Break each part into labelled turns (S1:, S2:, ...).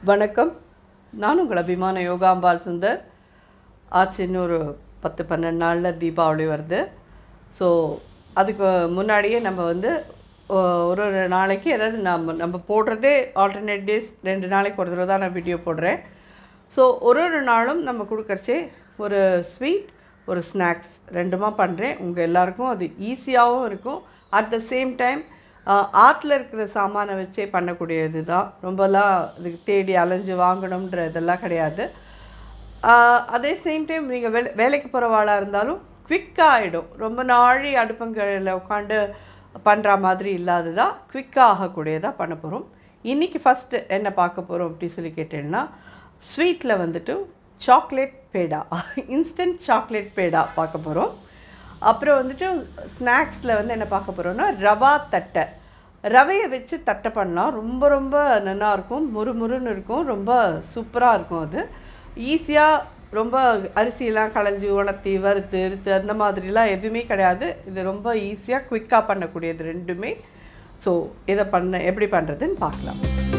S1: வணக்கம் நான் உங்கள் அபிமான யோகாம்பால் சுந்தர் ஆச்சு இன்னொரு பத்து பன்னெண்டு நாளில் தீபாவளி வருது ஸோ அதுக்கு முன்னாடியே நம்ம வந்து ஒ- ஒரு ஒரு நாளைக்கு அதாவது நம்ம நம்ம போடுறதே ஆல்டர்னேட் டேஸ் ரெண்டு நாளைக்கு ஒரு தடவை தான் நான் வீடியோ போடுறேன் ஸோ ஒரு ஒரு நாளும் நம்ம கொடுக்கறச்சே ஒரு ஸ்வீட் ஒரு ஸ்நாக்ஸ் ரெண்டுமா பண்ணுறேன் உங்கள் எல்லாருக்கும் அது ஈஸியாகவும் இருக்கும் அட் த சேம் டைம் ஆற்றுல இருக்கிற சாமானை வச்சே பண்ணக்கூடியது தான் ரொம்பலாம் இதுக்கு தேடி அலைஞ்சு வாங்கணுன்ற இதெல்லாம் கிடையாது ஆஹ் அதே சேம் டைம் நீங்கள் வேலை வேலைக்கு போகிறவாளாக இருந்தாலும் குவிக்காக ஆகிடும் ரொம்ப நாழி அடுப்பங்களில் உட்காந்து பண்ணுற மாதிரி இல்லாததா குவிக்காக ஆகக்கூடியதாக பண்ண போகிறோம் இன்றைக்கி ஃபஸ்ட்டு என்ன பார்க்க போகிறோம் அப்படி சொல்லி கேட்டேன்னா ஸ்வீட்டில் வந்துட்டு சாக்லேட் பேடா இன்ஸ்டன்ட் சாக்லேட் பேடா பார்க்க போகிறோம் அப்புறம் வந்துட்டு ஸ்நாக்ஸில் வந்து என்ன பார்க்க போகிறோம்னா ரவா தட்டை ரவையை வச்சு தட்டை பண்ணலாம் ரொம்ப ரொம்ப நல்லா இருக்கும் முறுமுறுன்னு இருக்கும் ரொம்ப சூப்பராக இருக்கும் அது ஈஸியாக ரொம்ப அரிசியெல்லாம் களைஞ்சி உணர்த்தி வறுத்து இருத்து அந்த மாதிரிலாம் எதுவுமே கிடையாது இது ரொம்ப ஈஸியாக குயிக்காக பண்ணக்கூடியது ரெண்டுமே ஸோ இதை பண்ண எப்படி பண்ணுறதுன்னு பார்க்கலாம்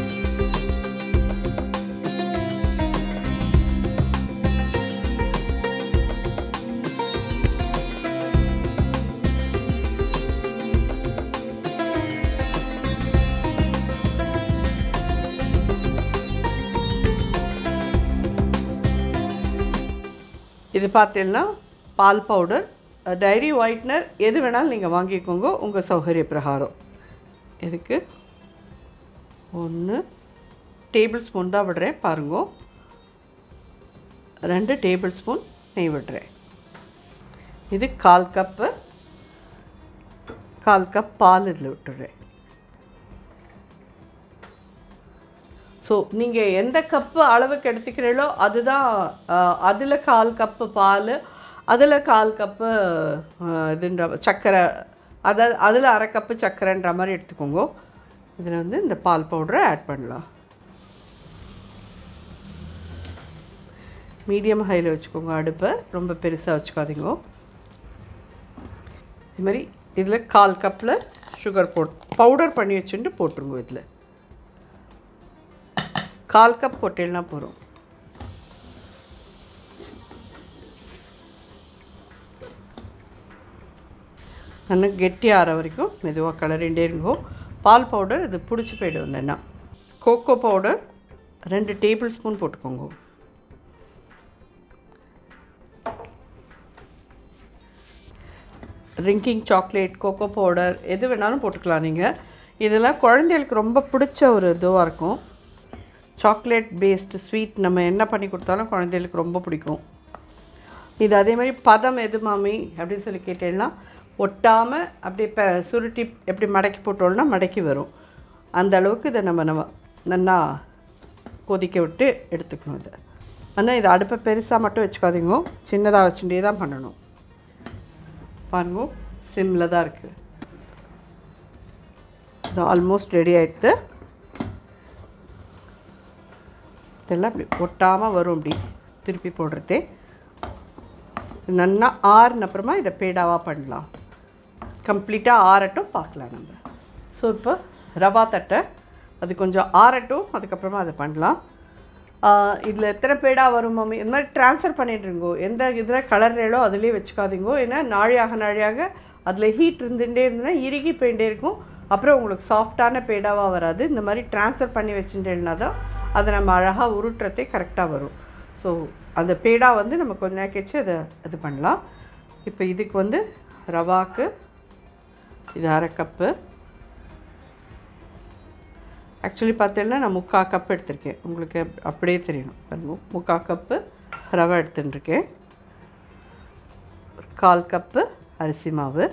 S1: இது பார்த்தீங்கன்னா பால் பவுடர் டைரி ஒயிட்னர் எது வேணாலும் நீங்கள் வாங்கிக்கோங்க உங்கள் சௌகரிய பிரகாரம் இதுக்கு ஒன்று டேபிள் ஸ்பூன் தான் விடுறேன் பாருங்க ரெண்டு டேபிள் ஸ்பூன் நெய் விடுறேன் இது கால் கப்பு கால் கப் பால் இதில் விட்டுடுறேன் ஸோ நீங்கள் எந்த கப்பு அளவுக்கு எடுத்துக்கிறீங்களோ அதுதான் அதில் கால் கப்பு பால் அதில் கால் கப்பு இதுன்ற சர்க்கரை அதாவது அதில் அரை கப்பு சர்க்கரைன்ற மாதிரி எடுத்துக்கோங்க இதில் வந்து இந்த பால் பவுடரை ஆட் பண்ணலாம் மீடியம் ஹையில் வச்சுக்கோங்க அடுப்பை ரொம்ப பெருசாக வச்சுக்காதீங்க இது மாதிரி இதில் கால் கப்பில் சுகர் போட் பவுடர் பண்ணி வச்சுட்டு போட்டுருங்க இதில் கால் கப் போட்டேன்னா போதும் நல்லா கெட்டி ஆற வரைக்கும் மெதுவாக கலரிண்டே இருங்கோ பால் பவுடர் இது பிடிச்சி போய்டும் இல்லைன்னா கோகோ பவுடர் ரெண்டு டேபிள் ஸ்பூன் போட்டுக்கோங்க ட்ரிங்கிங் சாக்லேட் கோகோ பவுடர் எது வேணாலும் போட்டுக்கலாம் நீங்கள் இதெல்லாம் குழந்தைகளுக்கு ரொம்ப பிடிச்ச ஒரு இதுவாக இருக்கும் சாக்லேட் பேஸ்டு ஸ்வீட் நம்ம என்ன பண்ணி கொடுத்தாலும் குழந்தைகளுக்கு ரொம்ப பிடிக்கும் இது அதே மாதிரி பதம் எது மாமி அப்படின்னு சொல்லி கேட்டேன்னா ஒட்டாமல் அப்படியே ப சுருட்டி எப்படி மடக்கி போட்டோம்னா மடக்கி வரும் அந்த அளவுக்கு இதை நம்ம நம்ம நல்லா கொதிக்க விட்டு எடுத்துக்கணும் இதை ஆனால் இதை அடுப்பை பெருசாக மட்டும் வச்சுக்காதீங்க சின்னதாக வச்சுட்டே தான் பண்ணணும் பாருங்க சிம்மில் தான் இருக்குது இது ஆல்மோஸ்ட் ரெடி ஆகிடுது இதெல்லாம் அப்படி ஒட்டாமல் வரும் அப்படி திருப்பி போடுறதே நல்லா ஆறுன அப்புறமா இதை பேடாவாக பண்ணலாம் கம்ப்ளீட்டாக ஆறட்டும் பார்க்கலாம் நம்ம ஸோ இப்போ ரவா தட்டை அது கொஞ்சம் ஆறட்டும் அதுக்கப்புறமா அதை பண்ணலாம் இதில் எத்தனை பேடா வரும் மம்மி இந்த மாதிரி ட்ரான்ஸ்ஃபர் பண்ணிட்டுருங்கோ எந்த இதில் கலர்றீங்களோ அதுலேயே வச்சுக்காதீங்கோ ஏன்னா நாழியாக நாழியாக அதில் ஹீட் இருந்துகிட்டே இருந்ததுன்னா இறுகி போயிட்டே இருக்கும் அப்புறம் உங்களுக்கு சாஃப்டான பேடாவாக வராது இந்த மாதிரி ட்ரான்ஸ்ஃபர் பண்ணி வச்சுட்டேன்னா தான் அதை நம்ம அழகாக உருட்டுறதே கரெக்டாக வரும் ஸோ அந்த பேடா வந்து நம்ம கொஞ்ச நேரம் கழிச்சு அதை இது பண்ணலாம் இப்போ இதுக்கு வந்து ரவாக்கு இது அரை கப்பு ஆக்சுவலி பார்த்தீங்கன்னா நான் முக்கால் கப் எடுத்திருக்கேன் உங்களுக்கு அப்- அப்படியே தெரியணும் பாருங்க முக்கால் கப்பு ரவை எடுத்துட்டுருக்கேன் ஒரு கால் கப்பு அரிசி மாவு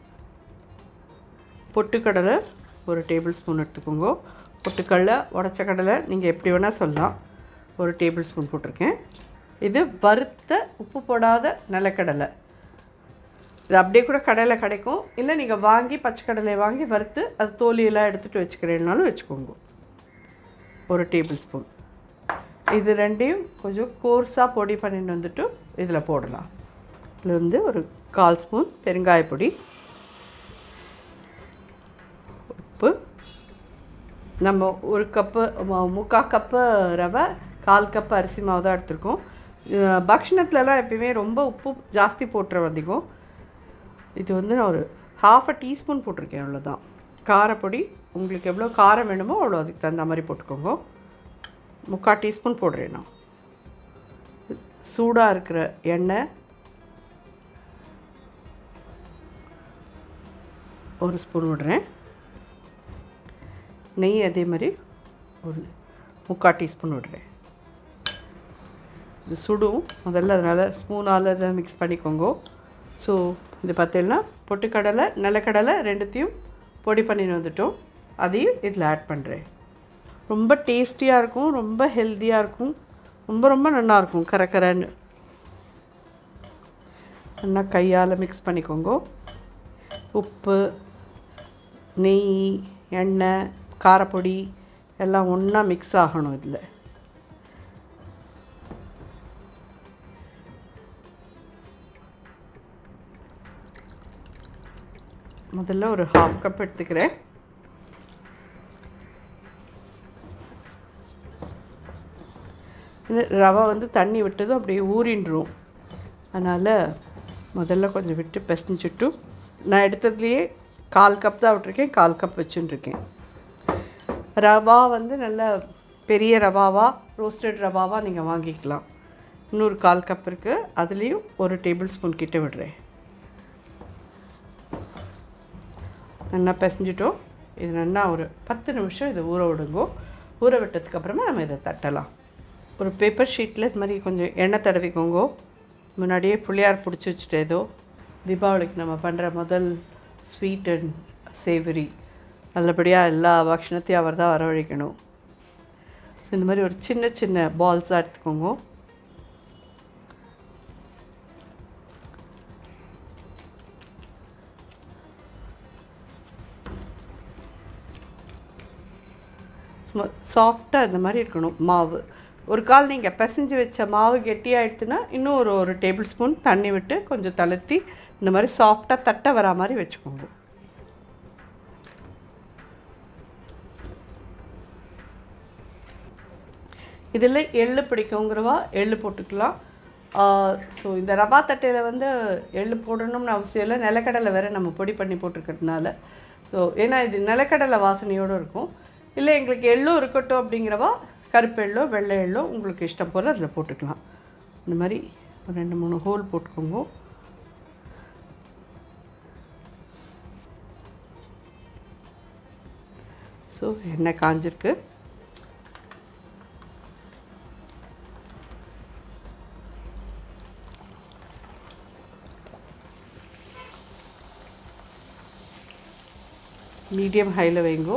S1: பொட்டுக்கடலை ஒரு டேபிள் ஸ்பூன் எடுத்துக்கோங்க பொட்டுக்கடலை உடச்ச கடலை நீங்கள் எப்படி வேணால் சொல்லலாம் ஒரு டேபிள் ஸ்பூன் போட்டிருக்கேன் இது வறுத்த உப்பு போடாத நிலக்கடலை இது அப்படியே கூட கடையில் கிடைக்கும் இல்லை நீங்கள் வாங்கி பச்சை கடலை வாங்கி வறுத்து அது தோலியெல்லாம் எடுத்துகிட்டு வச்சுக்கிறேன்னாலும் வச்சுக்கோங்க ஒரு டேபிள் ஸ்பூன் இது ரெண்டையும் கொஞ்சம் கோர்ஸாக பொடி பண்ணிட்டு வந்துட்டு இதில் போடலாம் இதில் வந்து ஒரு கால் ஸ்பூன் பெருங்காயப்பொடி உப்பு நம்ம ஒரு கப்பு மு- முக்கால் கப்பு ரவை கால் கப்பு அரிசி மாவு தான் எடுத்திருக்கோம் அஹ் பக்ஷணத்துலலாம் எப்பயுமே ரொம்ப உப்பு ஜாஸ்தி போட்டுற அதிகம் இது வந்து நான் ஒரு ஹாஃப் அ டீஸ்பூன் போட்டிருக்கேன் அவ்வளோதான் காரப்பொடி உங்களுக்கு எவ்வளோ காரம் வேணுமோ அவ்வளோ அதுக்கு தகுந்த மாதிரி போட்டுக்கோங்க முக்கால் டீஸ்பூன் போடுறேன் நான் சூடாக இருக்கிற எண்ணெய் ஒரு ஸ்பூன் விடுறேன் நெய் அதே மாதிரி ஒரு முக்கால் டீஸ்பூன் விடுறேன் இது சுடும் முதல்ல அதனால் ஸ்பூனால் இதை மிக்ஸ் பண்ணிக்கோங்க ஸோ இது பார்த்தீங்கன்னா பொட்டுக்கடலை நிலக்கடலை ரெண்டுத்தையும் பொடி பண்ணின்னு வந்துட்டோம் அதையும் இதில் ஆட் பண்ணுறேன் ரொம்ப டேஸ்டியாக இருக்கும் ரொம்ப ஹெல்த்தியாக இருக்கும் ரொம்ப ரொம்ப நல்லா இருக்கும் கரக்கரன்னு நல்லா கையால் மிக்ஸ் பண்ணிக்கோங்க உப்பு நெய் எண்ணெய் காரப்பொடி எல்லாம் ஒன்றா மிக்ஸ் ஆகணும் இதில் முதல்ல ஒரு ஹாஃப் கப் எடுத்துக்கிறேன் இது ரவை வந்து தண்ணி விட்டதும் அப்படியே ஊறின்றும் அதனால் முதல்ல கொஞ்சம் விட்டு பிசைஞ்சிட்டு நான் எடுத்ததுலேயே கால் கப் தான் விட்டுருக்கேன் கால் கப் வச்சுட்டுருக்கேன் ரவா வந்து நல்ல பெரிய ரவாவா ரோஸ்டட் ரவாவா நீங்கள் வாங்கிக்கலாம் இன்னொரு கால் கப் இருக்குது அதுலேயும் ஒரு டேபிள் ஸ்பூன் கிட்ட விடுறேன் நல்லா பிசைஞ்சிட்டோம் இது நல்லா ஒரு பத்து நிமிஷம் இதை ஊற விடுங்கோ ஊற விட்டதுக்கு அப்புறமா நம்ம இதை தட்டலாம் ஒரு பேப்பர் ஷீட்டில் இது மாதிரி கொஞ்சம் எண்ணெய் தடவிக்கோங்கோ முன்னாடியே புளியார் பிடிச்சி வச்சுட்டு ஏதோ தீபாவளிக்கு நம்ம பண்ணுற முதல் ஸ்வீட் அண்ட் சேவரி நல்லபடியாக எல்லா பக்ஷணத்தையும் அவர் தான் வரவழைக்கணும் ஸோ இந்த மாதிரி ஒரு சின்ன சின்ன பால்ஸாக எடுத்துக்கோங்க சாஃப்டாக இந்த மாதிரி இருக்கணும் மாவு ஒரு கால் நீங்கள் பிசைஞ்சு வச்ச மாவு கெட்டியாகிடுச்சுன்னா இன்னும் ஒரு ஒரு டேபிள் ஸ்பூன் தண்ணி விட்டு கொஞ்சம் தளர்த்தி இந்த மாதிரி சாஃப்டாக தட்டை வரா மாதிரி வச்சுக்கோங்க இதில் எள்ளு பிடிக்குங்கிறவா எள்ளு போட்டுக்கலாம் ஸோ இந்த ரவா தட்டையில் வந்து எள்ளு போடணும்னு அவசியம் இல்லை நிலக்கடலை வேற நம்ம பொடி பண்ணி போட்டிருக்கிறதுனால ஸோ ஏன்னா இது நிலக்கடலை வாசனையோடு இருக்கும் இல்லை எங்களுக்கு எள்ளும் இருக்கட்டும் அப்படிங்கிறவா கருப்பு எள்ளோ வெள்ளை எள்ளோ உங்களுக்கு இஷ்டம் போல் அதில் போட்டுக்கலாம் இந்த மாதிரி ஒரு ரெண்டு மூணு ஹோல் போட்டுக்கோங்க ஸோ எண்ணெய் காஞ்சிருக்கு மீடியம் ஹையில் வைங்கோ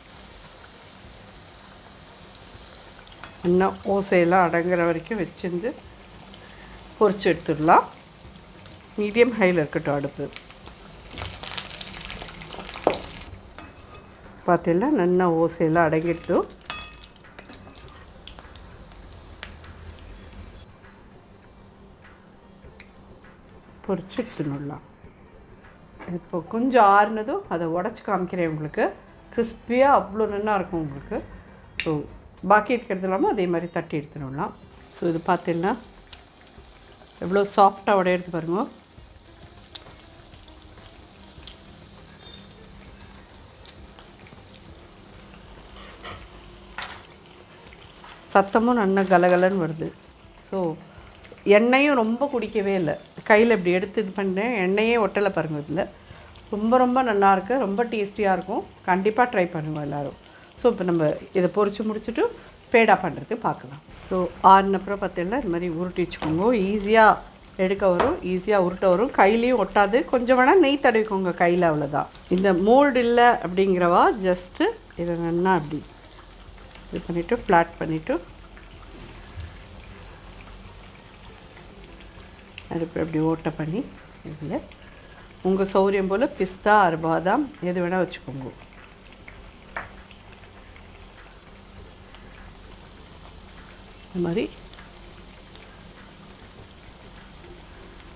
S1: இன்னும் ஓசையெல்லாம் அடங்குற வரைக்கும் வச்சிருந்து பொரிச்சு எடுத்துடலாம் மீடியம் ஹையில் இருக்கட்டும் அடுப்பு பார்த்தீங்கன்னா நல்லா ஓசையெல்லாம் அடங்கிட்டு பொரிச்சு எடுத்துடலாம் இப்போ கொஞ்சம் ஆறுனதும் அதை உடச்சி காமிக்கிறேன் உங்களுக்கு கிறிஸ்பியாக அவ்வளோ நல்லா இருக்கும் உங்களுக்கு ஸோ பாக்கி இருக்கிறது இல்லாமல் அதே மாதிரி தட்டி எடுத்துடலாம் ஸோ இது பார்த்தீங்கன்னா எவ்வளோ சாஃப்டாக உடையிறது பாருங்க சத்தமும் நல்லா கலகலன்னு வருது ஸோ எண்ணெயும் ரொம்ப குடிக்கவே இல்லை கையில் இப்படி எடுத்து இது பண்ணேன் எண்ணெயே ஒட்டலை பாருங்க இதில் ரொம்ப ரொம்ப நல்லா இருக்கு ரொம்ப டேஸ்டியாக இருக்கும் கண்டிப்பாக ட்ரை பண்ணுங்க எல்லோரும் ஸோ இப்போ நம்ம இதை பொரிச்சு முடிச்சுட்டு பேடா பண்ணுறது பார்க்கலாம் ஸோ ஆறுனப்புறம் பார்த்தீங்கன்னா இது மாதிரி உருட்டி வச்சுக்கோங்க ஈஸியாக எடுக்க வரும் ஈஸியாக உருட்ட வரும் கையிலையும் ஒட்டாது கொஞ்சம் வேணால் நெய் தடவிக்கோங்க கையில் அவ்வளோதான் இந்த மோல்டு இல்லை அப்படிங்கிறவா ஜஸ்ட்டு இதை நல்லா அப்படி இது பண்ணிவிட்டு ஃப்ளாட் பண்ணிவிட்டு அடுப்பு அப்படி ஓட்டை பண்ணி இதில் உங்கள் சௌரியம் போல் பிஸ்தா ஆறு பாதாம் எது வேணால் வச்சுக்கோங்க இந்த மாதிரி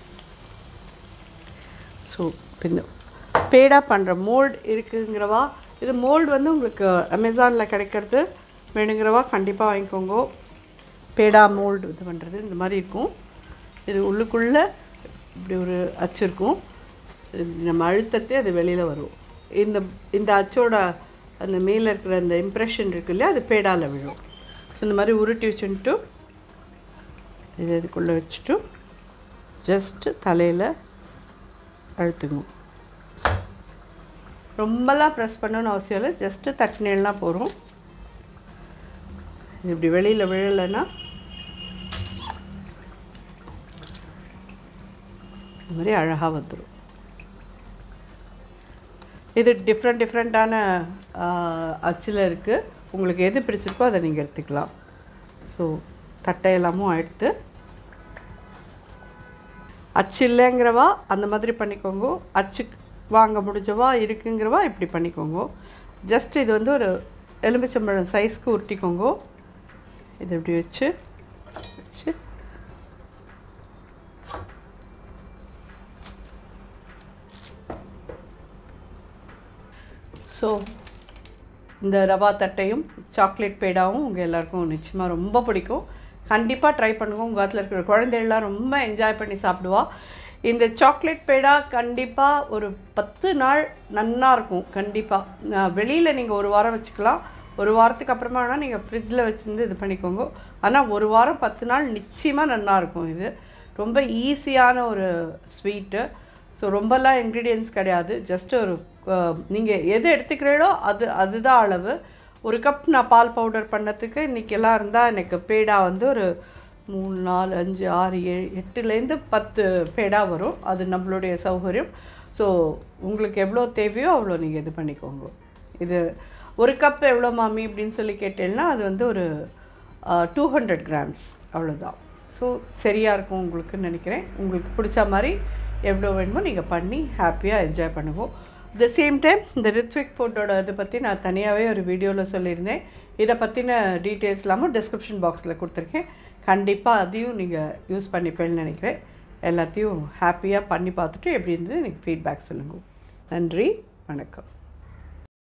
S1: ஸோ இந்த பேடா பண்ணுற மோல்டு இருக்குங்கிறவா இது மோல்டு வந்து உங்களுக்கு அமேசானில் கிடைக்கிறது வேணுங்கிறவா கண்டிப்பாக வாங்கிக்கோங்க பேடா மோல்டு இது பண்ணுறது இந்த மாதிரி இருக்கும் இது உள்ளுக்குள்ளே இப்படி ஒரு அச்சு இருக்கும் இது நம்ம அழுத்தத்தை அது வெளியில் வரும் இந்த இந்த அச்சோட அந்த மேலே இருக்கிற அந்த இம்ப்ரெஷன் இருக்கு இல்லையா அது பேடாவில் விழும் ஸோ இந்த மாதிரி உருட்டி வச்சுட்டு இது இதுக்குள்ளே வச்சுட்டு ஜஸ்ட்டு தலையில் அழுத்துக்கணும் ரொம்பலாம் ப்ரெஸ் பண்ணணும்னு அவசியம் இல்லை ஜஸ்ட்டு தட்டினேன்னா போகிறோம் இது இப்படி வெளியில் விழலைன்னா இந்த மாதிரி அழகாக வந்துடும் இது டிஃப்ரெண்ட் டிஃப்ரெண்ட்டான அச்சில் இருக்குது உங்களுக்கு எது பிடிச்சிருக்கோ அதை நீங்கள் எடுத்துக்கலாம் ஸோ தட்டை எல்லாமும் எடுத்து அச்சு இல்லைங்கிறவா அந்த மாதிரி பண்ணிக்கோங்க அச்சு வாங்க முடிஞ்சவா இருக்குங்கிறவா இப்படி பண்ணிக்கோங்க ஜஸ்ட் இது வந்து ஒரு எலுமிச்சம்பழம் சைஸ்க்கு உருட்டிக்கோங்க இது இப்படி வச்சு வச்சு ஸோ இந்த ரவா தட்டையும் சாக்லேட் பேடாவும் உங்கள் எல்லாருக்கும் நிச்சயமாக ரொம்ப பிடிக்கும் கண்டிப்பாக ட்ரை பண்ணுங்க உங்கள் காலத்தில் இருக்கிற குழந்தைகள்லாம் ரொம்ப என்ஜாய் பண்ணி சாப்பிடுவா இந்த சாக்லேட் பேடா கண்டிப்பாக ஒரு பத்து நாள் நன்னா இருக்கும் கண்டிப்பாக வெளியில் நீங்கள் ஒரு வாரம் வச்சுக்கலாம் ஒரு வாரத்துக்கு அப்புறமா வேணால் நீங்கள் ஃப்ரிட்ஜில் வச்சுருந்து இது பண்ணிக்கோங்க ஆனால் ஒரு வாரம் பத்து நாள் நிச்சயமாக நல்லா இருக்கும் இது ரொம்ப ஈஸியான ஒரு ஸ்வீட்டு ஸோ ரொம்பலாம் இன்க்ரீடியன்ஸ் கிடையாது ஜஸ்ட் ஒரு நீங்கள் எது எடுத்துக்கிறீங்களோ அது அதுதான் அளவு ஒரு கப் நான் பால் பவுடர் பண்ணதுக்கு இன்றைக்கி எல்லாம் இருந்தால் எனக்கு பேடா வந்து ஒரு மூணு நாலு அஞ்சு ஆறு ஏழு எட்டுலேருந்து பத்து பேடா வரும் அது நம்மளுடைய சௌகரியம் ஸோ உங்களுக்கு எவ்வளோ தேவையோ அவ்வளோ நீங்கள் இது பண்ணிக்கோங்க இது ஒரு கப் எவ்வளோ மாமி அப்படின்னு சொல்லி கேட்டேன்னா அது வந்து ஒரு டூ ஹண்ட்ரட் கிராம்ஸ் அவ்வளோதான் ஸோ சரியாக இருக்கும் உங்களுக்குன்னு நினைக்கிறேன் உங்களுக்கு பிடிச்ச மாதிரி எவ்வளோ வேணுமோ நீங்கள் பண்ணி ஹாப்பியாக என்ஜாய் பண்ணுவோம் த சேம் டைம் இந்த ரித்விக் ஃபுட்டோட இதை பற்றி நான் தனியாகவே ஒரு வீடியோவில் சொல்லியிருந்தேன் இதை பற்றின டீட்டெயில்ஸ் இல்லாமல் டிஸ்கிரிப்ஷன் பாக்ஸில் கொடுத்துருக்கேன் கண்டிப்பாக அதையும் நீங்கள் யூஸ் பண்ணிப்பேன்னு நினைக்கிறேன் எல்லாத்தையும் ஹாப்பியாக பண்ணி பார்த்துட்டு எப்படி இருந்தது எனக்கு ஃபீட்பேக் சொல்லுங்கள் நன்றி வணக்கம்